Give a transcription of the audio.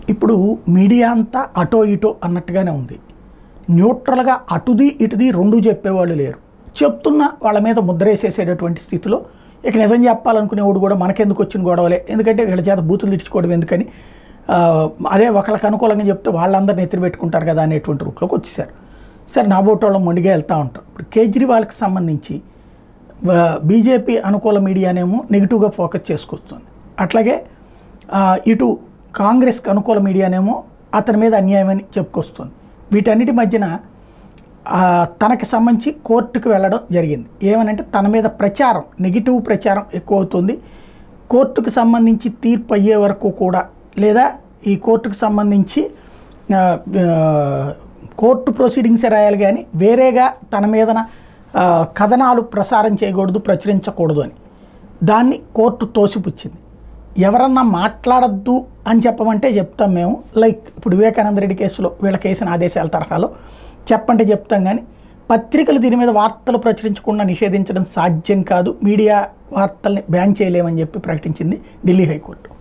ఇప్పుడు మీడియా అంతా అటో ఇటో అన్నట్టుగానే ఉంది న్యూట్రల్గా అటుది ఇటుది రెండు చెప్పేవాళ్ళు లేరు చెప్తున్న వాళ్ళ మీద ముద్రేసేసేటటువంటి స్థితిలో ఇక నిజం చెప్పాలనుకునేవాడు కూడా మనకెందుకు వచ్చిన గొడవలే ఎందుకంటే వీళ్ళ చేత బూతులు తిట్టుకోవడం ఎందుకని ఆ, అదే ఒకళ్ళకి అనుకూలంగా చెప్తే వాళ్ళందరిని ఎత్తులు పెట్టుకుంటారు కదా అనేటువంటి రూట్లోకి వచ్చేసారు సరే నా బోటోళ్ళం మొండిగా వెళ్తూ ఉంటారు ఇప్పుడు కేజ్రీవాల్కి సంబంధించి బీజేపీ అనుకూల మీడియానేమో నెగిటివ్గా ఫోకస్ చేసుకొస్తుంది అట్లాగే ఆ, ఇటు కాంగ్రెస్కి అనుకూల మీడియానేమో అతని మీద అన్యాయమని చెప్పుకొస్తుంది వీటన్నిటి మధ్యన ఆ, తనకి సంబంధించి కోర్టుకు వెళ్ళడం జరిగింది ఏమనంటే తన మీద ప్రచారం నెగిటివ్ ప్రచారం ఎక్కువ అవుతుంది కోర్టుకు సంబంధించి తీర్పు అయ్యే వరకు కూడా లేదా ఈ కోర్టుకు సంబంధించి ఆ, ఆ, కోర్టు ప్రొసీడింగ్సే రాయాలి కానీ వేరేగా తన మీదన ఆ, కథనాలు ప్రసారం చేయకూడదు ప్రచురించకూడదు అని దాన్ని కోర్టు తోసిపుచ్చింది ఎవరన్నా మాట్లాడద్దు అని చెప్పమంటే చెప్తాం మేము లైక్ ఇప్పుడు వివేకానంద రెడ్డి కేసులో వీళ్ళకి వేసిన ఆదేశాల తరహాలో చెప్పంటే చెప్తాం కానీ పత్రికలు దీని మీద వార్తలు ప్రచురించకుండా నిషేధించడం సాధ్యం కాదు మీడియా వార్తల్ని బ్యాన్ చేయలేమని చెప్పి ప్రకటించింది ఢిల్లీ హైకోర్టు